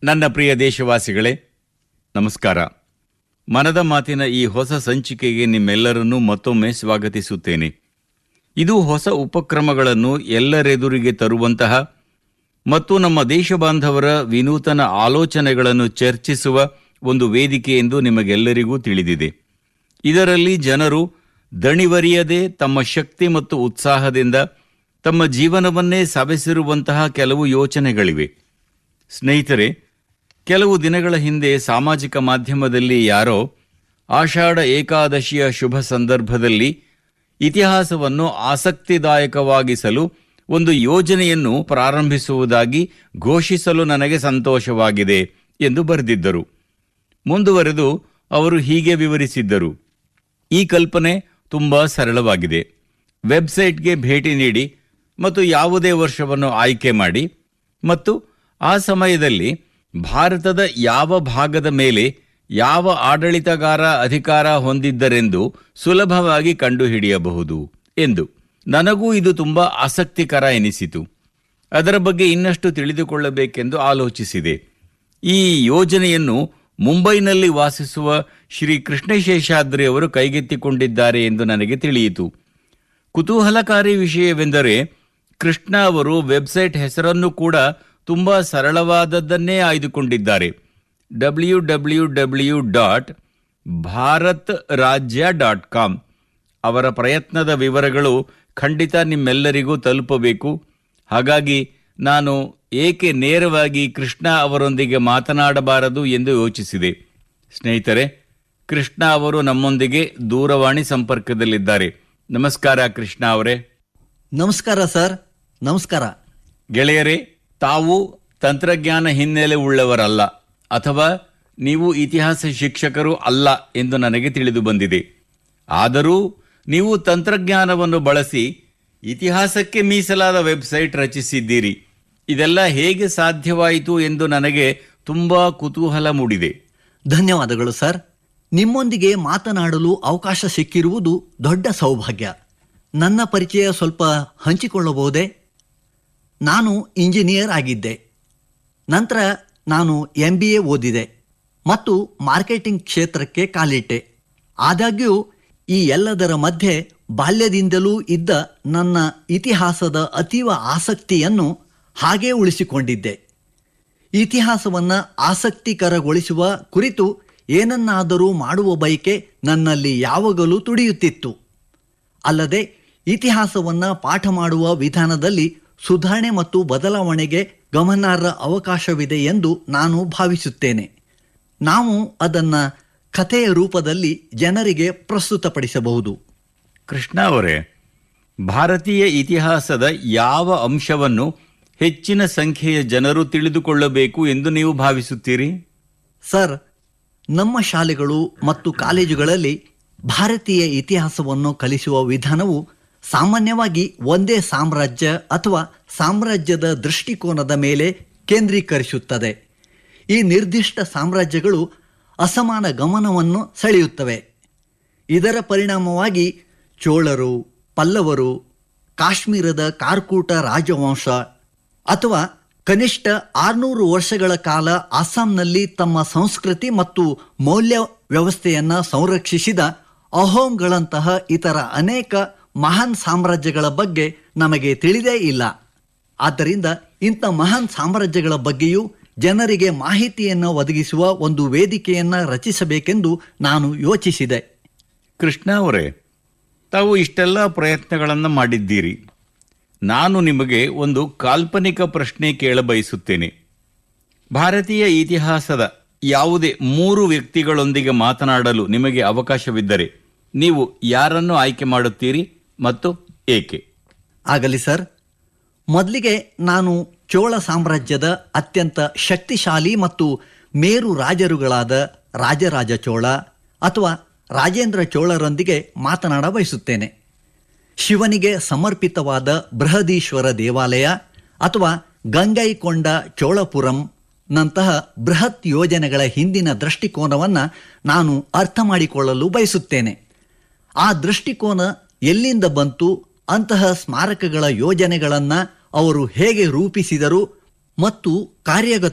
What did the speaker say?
ನನ್ನ ಪ್ರಿಯ ದೇಶವಾಸಿಗಳೇ ನಮಸ್ಕಾರ ಮನದ ಮಾತಿನ ಈ ಹೊಸ ಸಂಚಿಕೆಗೆ ನಿಮ್ಮೆಲ್ಲರನ್ನೂ ಮತ್ತೊಮ್ಮೆ ಸ್ವಾಗತಿಸುತ್ತೇನೆ ಇದು ಹೊಸ ಉಪಕ್ರಮಗಳನ್ನು ಎಲ್ಲರೆದುರಿಗೆ ತರುವಂತಹ ಮತ್ತು ನಮ್ಮ ದೇಶ ಬಾಂಧವರ ವಿನೂತನ ಆಲೋಚನೆಗಳನ್ನು ಚರ್ಚಿಸುವ ಒಂದು ವೇದಿಕೆ ಎಂದು ನಿಮಗೆಲ್ಲರಿಗೂ ತಿಳಿದಿದೆ ಇದರಲ್ಲಿ ಜನರು ದಣಿವರಿಯದೆ ತಮ್ಮ ಶಕ್ತಿ ಮತ್ತು ಉತ್ಸಾಹದಿಂದ ತಮ್ಮ ಜೀವನವನ್ನೇ ಸವೆಸಿರುವಂತಹ ಕೆಲವು ಯೋಚನೆಗಳಿವೆ ಸ್ನೇಹಿತರೆ ಕೆಲವು ದಿನಗಳ ಹಿಂದೆ ಸಾಮಾಜಿಕ ಮಾಧ್ಯಮದಲ್ಲಿ ಯಾರೋ ಆಷಾಢ ಏಕಾದಶಿಯ ಶುಭ ಸಂದರ್ಭದಲ್ಲಿ ಇತಿಹಾಸವನ್ನು ಆಸಕ್ತಿದಾಯಕವಾಗಿಸಲು ಒಂದು ಯೋಜನೆಯನ್ನು ಪ್ರಾರಂಭಿಸುವುದಾಗಿ ಘೋಷಿಸಲು ನನಗೆ ಸಂತೋಷವಾಗಿದೆ ಎಂದು ಬರೆದಿದ್ದರು ಮುಂದುವರೆದು ಅವರು ಹೀಗೆ ವಿವರಿಸಿದ್ದರು ಈ ಕಲ್ಪನೆ ತುಂಬಾ ಸರಳವಾಗಿದೆ ವೆಬ್ಸೈಟ್ಗೆ ಭೇಟಿ ನೀಡಿ ಮತ್ತು ಯಾವುದೇ ವರ್ಷವನ್ನು ಆಯ್ಕೆ ಮಾಡಿ ಮತ್ತು ಆ ಸಮಯದಲ್ಲಿ ಭಾರತದ ಯಾವ ಭಾಗದ ಮೇಲೆ ಯಾವ ಆಡಳಿತಗಾರ ಅಧಿಕಾರ ಹೊಂದಿದ್ದರೆಂದು ಸುಲಭವಾಗಿ ಕಂಡುಹಿಡಿಯಬಹುದು ಎಂದು ನನಗೂ ಇದು ತುಂಬಾ ಆಸಕ್ತಿಕರ ಎನಿಸಿತು ಅದರ ಬಗ್ಗೆ ಇನ್ನಷ್ಟು ತಿಳಿದುಕೊಳ್ಳಬೇಕೆಂದು ಆಲೋಚಿಸಿದೆ ಈ ಯೋಜನೆಯನ್ನು ಮುಂಬೈನಲ್ಲಿ ವಾಸಿಸುವ ಶ್ರೀ ಕೃಷ್ಣಶೇಷಾದ್ರಿ ಅವರು ಕೈಗೆತ್ತಿಕೊಂಡಿದ್ದಾರೆ ಎಂದು ನನಗೆ ತಿಳಿಯಿತು ಕುತೂಹಲಕಾರಿ ವಿಷಯವೆಂದರೆ ಕೃಷ್ಣ ಅವರು ವೆಬ್ಸೈಟ್ ಹೆಸರನ್ನು ಕೂಡ ತುಂಬಾ ಸರಳವಾದದ್ದನ್ನೇ ಆಯ್ದುಕೊಂಡಿದ್ದಾರೆ W W W dot Bharat Rajya dot com ಅವರ ಪ್ರಯತ್ನದ ವಿವರಗಳು ಖಂಡಿತ ನಿಮ್ಮೆಲ್ಲರಿಗೂ ತಲುಪಬೇಕು ಹಾಗಾಗಿ ನಾನು ಏಕೆ ನೇರವಾಗಿ ಕೃಷ್ಣ ಅವರೊಂದಿಗೆ ಮಾತನಾಡಬಾರದು ಎಂದು ಯೋಚಿಸಿದೆ ಸ್ನೇಹಿತರೆ ಕೃಷ್ಣ ಅವರು ನಮ್ಮೊಂದಿಗೆ ದೂರವಾಣಿ ಸಂಪರ್ಕದಲ್ಲಿದ್ದಾರೆ ನಮಸ್ಕಾರ ಕೃಷ್ಣ ಅವರೇ ನಮಸ್ಕಾರ ಸರ್ ನಮಸ್ಕಾರ ಗೆಳೆಯರೇ ತಾವು ತಂತ್ರಜ್ಞಾನ ಹಿನ್ನೆಲೆ ಉಳ್ಳವರಲ್ಲ ಅಥವಾ ನೀವು ಇತಿಹಾಸ ಶಿಕ್ಷಕರು ಅಲ್ಲ ಎಂದು ನನಗೆ ತಿಳಿದು ಬಂದಿದೆ ಆದರೂ ನೀವು ತಂತ್ರಜ್ಞಾನವನ್ನು ಬಳಸಿ ಇತಿಹಾಸಕ್ಕೆ ಮೀಸಲಾದ ವೆಬ್ಸೈಟ್ ರಚಿಸಿದ್ದೀರಿ ಇದೆಲ್ಲ ಹೇಗೆ ಸಾಧ್ಯವಾಯಿತು ಎಂದು ನನಗೆ ತುಂಬಾ ಕುತೂಹಲ ಮೂಡಿದೆ ಧನ್ಯವಾದಗಳು ಸರ್ ನಿಮ್ಮೊಂದಿಗೆ ಮಾತನಾಡಲು ಅವಕಾಶ ಸಿಕ್ಕಿರುವುದು ದೊಡ್ಡ ಸೌಭಾಗ್ಯ ನನ್ನ ಪರಿಚಯ ಸ್ವಲ್ಪ ಹಂಚಿಕೊಳ್ಳಬಹುದೇ ನಾನು ಇಂಜಿನಿಯರ್ ಆಗಿದ್ದೆ ನಂತರ ನಾನು ಎಂ ಬಿ ಎ ಓದಿದೆ ಮತ್ತು ಮಾರ್ಕೆಟಿಂಗ್ ಕ್ಷೇತ್ರಕ್ಕೆ ಕಾಲಿಟ್ಟೆ ಆದಾಗ್ಯೂ ಈ ಎಲ್ಲದರ ಮಧ್ಯೆ ಬಾಲ್ಯದಿಂದಲೂ ಇದ್ದ ನನ್ನ ಇತಿಹಾಸದ ಅತೀವ ಆಸಕ್ತಿಯನ್ನು ಹಾಗೇ ಉಳಿಸಿಕೊಂಡಿದ್ದೆ ಇತಿಹಾಸವನ್ನು ಆಸಕ್ತಿಕರಗೊಳಿಸುವ ಕುರಿತು ಏನನ್ನಾದರೂ ಮಾಡುವ ಬಯಕೆ ನನ್ನಲ್ಲಿ ಯಾವಾಗಲೂ ತುಡಿಯುತ್ತಿತ್ತು ಅಲ್ಲದೆ ಇತಿಹಾಸವನ್ನು ಪಾಠ ಮಾಡುವ ವಿಧಾನದಲ್ಲಿ ಸುಧಾರಣೆ ಮತ್ತು ಬದಲಾವಣೆಗೆ ಗಮನಾರ್ಹ ಅವಕಾಶವಿದೆ ಎಂದು ನಾನು ಭಾವಿಸುತ್ತೇನೆ ನಾವು ಅದನ್ನು ಕಥೆಯ ರೂಪದಲ್ಲಿ ಜನರಿಗೆ ಪ್ರಸ್ತುತಪಡಿಸಬಹುದು ಕೃಷ್ಣ ಅವರೇ ಭಾರತೀಯ ಇತಿಹಾಸದ ಯಾವ ಅಂಶವನ್ನು ಹೆಚ್ಚಿನ ಸಂಖ್ಯೆಯ ಜನರು ತಿಳಿದುಕೊಳ್ಳಬೇಕು ಎಂದು ನೀವು ಭಾವಿಸುತ್ತೀರಿ ಸರ್ ನಮ್ಮ ಶಾಲೆಗಳು ಮತ್ತು ಕಾಲೇಜುಗಳಲ್ಲಿ ಭಾರತೀಯ ಇತಿಹಾಸವನ್ನು ಕಲಿಸುವ ವಿಧಾನವು ಸಾಮಾನ್ಯವಾಗಿ ಒಂದೇ ಸಾಮ್ರಾಜ್ಯ ಅಥವಾ ಸಾಮ್ರಾಜ್ಯದ ದೃಷ್ಟಿಕೋನದ ಮೇಲೆ ಕೇಂದ್ರೀಕರಿಸುತ್ತದೆ ಈ ನಿರ್ದಿಷ್ಟ ಸಾಮ್ರಾಜ್ಯಗಳು ಅಸಮಾನ ಗಮನವನ್ನು ಸೆಳೆಯುತ್ತವೆ ಇದರ ಪರಿಣಾಮವಾಗಿ ಚೋಳರು ಪಲ್ಲವರು ಕಾಶ್ಮೀರದ ಕಾರ್ಕೂಟ ರಾಜವಂಶ ಅಥವಾ ಕನಿಷ್ಠ ಆರುನೂರು ವರ್ಷಗಳ ಕಾಲ ಅಸ್ಸಾಂನಲ್ಲಿ ತಮ್ಮ ಸಂಸ್ಕೃತಿ ಮತ್ತು ಮೌಲ್ಯ ವ್ಯವಸ್ಥೆಯನ್ನು ಸಂರಕ್ಷಿಸಿದ ಅಹೋಮ್ಗಳಂತಹ ಇತರ ಅನೇಕ ಮಹಾನ್ ಸಾಮ್ರಾಜ್ಯಗಳ ಬಗ್ಗೆ ನಮಗೆ ತಿಳಿದೇ ಇಲ್ಲ ಆದ್ದರಿಂದ ಇಂಥ ಮಹಾನ್ ಸಾಮ್ರಾಜ್ಯಗಳ ಬಗ್ಗೆಯೂ ಜನರಿಗೆ ಮಾಹಿತಿಯನ್ನು ಒದಗಿಸುವ ಒಂದು ವೇದಿಕೆಯನ್ನು ರಚಿಸಬೇಕೆಂದು ನಾನು ಯೋಚಿಸಿದೆ ಕೃಷ್ಣ ಅವರೇ ತಾವು ಇಷ್ಟೆಲ್ಲ ಪ್ರಯತ್ನಗಳನ್ನು ಮಾಡಿದ್ದೀರಿ ನಾನು ನಿಮಗೆ ಒಂದು ಕಾಲ್ಪನಿಕ ಪ್ರಶ್ನೆ ಕೇಳಬಯಸುತ್ತೇನೆ ಭಾರತೀಯ ಇತಿಹಾಸದ ಯಾವುದೇ ಮೂರು ವ್ಯಕ್ತಿಗಳೊಂದಿಗೆ ಮಾತನಾಡಲು ನಿಮಗೆ ಅವಕಾಶವಿದ್ದರೆ ನೀವು ಯಾರನ್ನು ಆಯ್ಕೆ ಮಾಡುತ್ತೀರಿ ಮತ್ತು ಏಕೆ ಆಗಲಿ ಸರ್ ಮೊದಲಿಗೆ ನಾನು ಚೋಳ ಸಾಮ್ರಾಜ್ಯದ ಅತ್ಯಂತ ಶಕ್ತಿಶಾಲಿ ಮತ್ತು ಮೇರು ರಾಜರುಗಳಾದ ರಾಜರಾಜ ಚೋಳ ಅಥವಾ ರಾಜೇಂದ್ರ ಚೋಳರೊಂದಿಗೆ ಮಾತನಾಡ ಬಯಸುತ್ತೇನೆ ಶಿವನಿಗೆ ಸಮರ್ಪಿತವಾದ ಬೃಹದೀಶ್ವರ ದೇವಾಲಯ ಅಥವಾ ಗಂಗೈಕೊಂಡ ಚೋಳಪುರಂ ನಂತಹ ಬೃಹತ್ ಯೋಜನೆಗಳ ಹಿಂದಿನ ದೃಷ್ಟಿಕೋನವನ್ನು ನಾನು ಅರ್ಥ ಮಾಡಿಕೊಳ್ಳಲು ಬಯಸುತ್ತೇನೆ ಆ ದೃಷ್ಟಿಕೋನ ಎಲ್ಲಿಂದ ಬಂತು ಅಂತಹ ಸ್ಮಾರಕಗಳ ಯೋಜನೆಗಳನ್ನು ಅವರು ಹೇಗೆ ರೂಪಿಸಿದರು ಮತ್ತು ಕಾರ್ಯಗತ